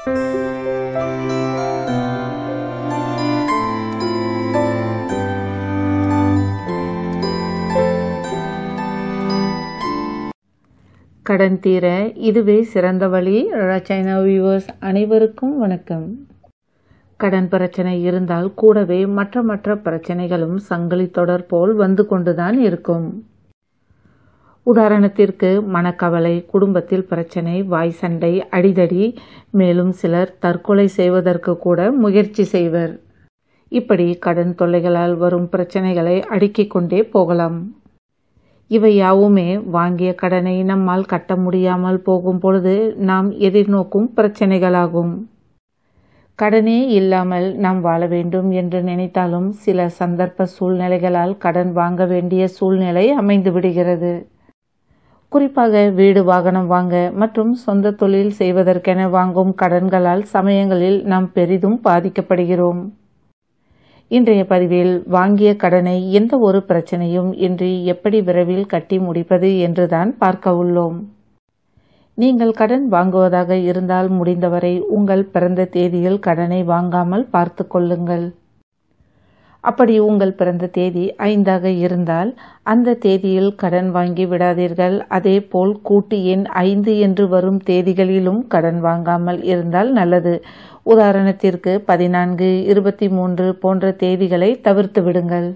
கடன் தீர இதுவே சிறந்த வழி சைனா வியூவர்ஸ் அனைவருக்கும் வணக்கம் கடன் பிரச்சனை இருந்தால் கூடவே மற்ற மற்ற பிரச்சனைகளும் சங்கிலி தொடர் போல் வந்து கொண்டுதான் இருக்கும் உதாரணத்திற்கு மனக்கவலை குடும்பத்தில் பிரச்சனை வாய் சண்டை அடிதடி மேலும் சிலர் தற்கொலை செய்வதற்கு கூட முயற்சி செய்வர் இப்படி கடன் தொல்லைகளால் வரும் பிரச்சனைகளை அடுக்கிக் கொண்டே போகலாம் இவை யாவுமே வாங்கிய கடனை நம்மால் கட்ட முடியாமல் போகும் பொழுது நாம் எதிர்நோக்கும் பிரச்சனைகளாகும் கடனே இல்லாமல் நாம் வாழ வேண்டும் என்று நினைத்தாலும் சில சந்தர்ப்ப சூழ்நிலைகளால் கடன் வாங்க வேண்டிய சூழ்நிலை அமைந்து விடுகிறது குறிப்பாக வீடு வாகனம் வாங்க மற்றும் சொந்த தொழில் செய்வதற்கென வாங்கும் கடன்களால் சமயங்களில் நாம் பெரிதும் பாதிக்கப்படுகிறோம் இன்றைய பதிவில் வாங்கிய கடனை எந்த ஒரு பிரச்சனையும் இன்றி எப்படி விரைவில் கட்டி முடிப்பது என்றுதான் பார்க்க உள்ளோம் நீங்கள் கடன் வாங்குவதாக இருந்தால் முடிந்தவரை உங்கள் பிறந்த தேதியில் கடனை வாங்காமல் பார்த்து கொள்ளுங்கள் அப்படி உங்கள் பிறந்த தேதி ஐந்தாக இருந்தால் அந்த தேதியில் கடன் வாங்கி விடாதீர்கள் அதே போல் கூட்டு எண் ஐந்து என்று வரும் தேதிகளிலும் கடன் வாங்காமல் இருந்தால் நல்லது உதாரணத்திற்கு பதினான்கு இருபத்தி மூன்று போன்ற தேதிகளை தவிர்த்து விடுங்கள்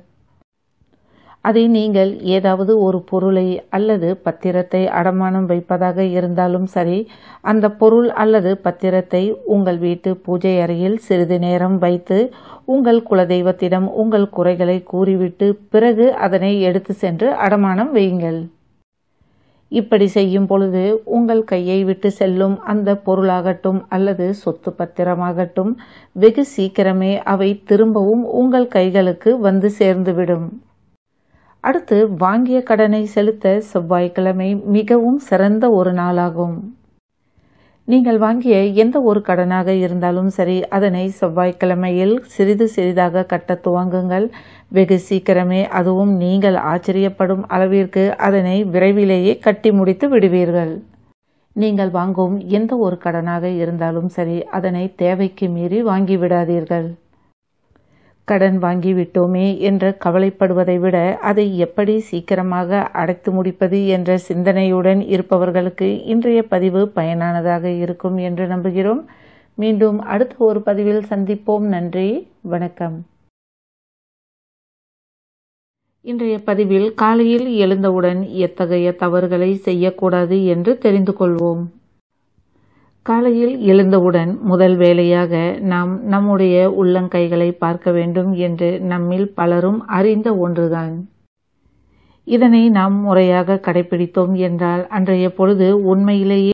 அதை நீங்கள் ஏதாவது ஒரு பொருளை அல்லது பத்திரத்தை அடமானம் வைப்பதாக இருந்தாலும் சரி அந்த பொருள் அல்லது பத்திரத்தை உங்கள் வீட்டு பூஜை அறையில் சிறிது நேரம் வைத்து உங்கள் குலதெய்வத்திடம் உங்கள் குறைகளை கூறிவிட்டு பிறகு அதனை எடுத்து சென்று அடமானம் வையுங்கள் இப்படி செய்யும் பொழுது உங்கள் கையை விட்டு செல்லும் அந்த பொருளாகட்டும் அல்லது சொத்து பத்திரமாகட்டும் வெகு சீக்கிரமே அவை திரும்பவும் உங்கள் கைகளுக்கு வந்து சேர்ந்துவிடும் அடுத்து வாங்கிய கடனை செலுத்த செவ்வாய்க்கிழமை மிகவும் சிறந்த ஒரு நாளாகும் நீங்கள் வாங்கிய எந்த ஒரு கடனாக இருந்தாலும் சரி அதனை செவ்வாய்க்கிழமையில் சிறிது சிறிதாக கட்ட துவங்குங்கள் வெகு சீக்கிரமே அதுவும் நீங்கள் ஆச்சரியப்படும் அளவிற்கு அதனை விரைவிலேயே கட்டி முடித்து விடுவீர்கள் நீங்கள் வாங்கும் எந்த ஒரு கடனாக இருந்தாலும் சரி அதனை தேவைக்கு மீறி வாங்கிவிடாதீர்கள் கடன் வாங்கிவிட்டோமே என்று கவலைப்படுவதை விட அதை எப்படி சீக்கிரமாக அடைத்து முடிப்பது என்ற சிந்தனையுடன் இருப்பவர்களுக்கு இன்றைய பதிவு பயனானதாக இருக்கும் என்று நம்புகிறோம் மீண்டும் அடுத்த ஒரு பதிவில் சந்திப்போம் நன்றி வணக்கம் இன்றைய பதிவில் காலையில் எழுந்தவுடன் எத்தகைய தவறுகளை செய்யக்கூடாது என்று தெரிந்து கொள்வோம் காலையில் எழுந்தவுடன் முதல் வேலையாக நாம் நம்முடைய உள்ளங்கைகளை பார்க்க வேண்டும் என்று நம்மில் பலரும் அறிந்த ஒன்றுதான் இதனை நாம் முறையாக கடைபிடித்தோம் என்றால் அன்றைய பொழுது உண்மையிலேயே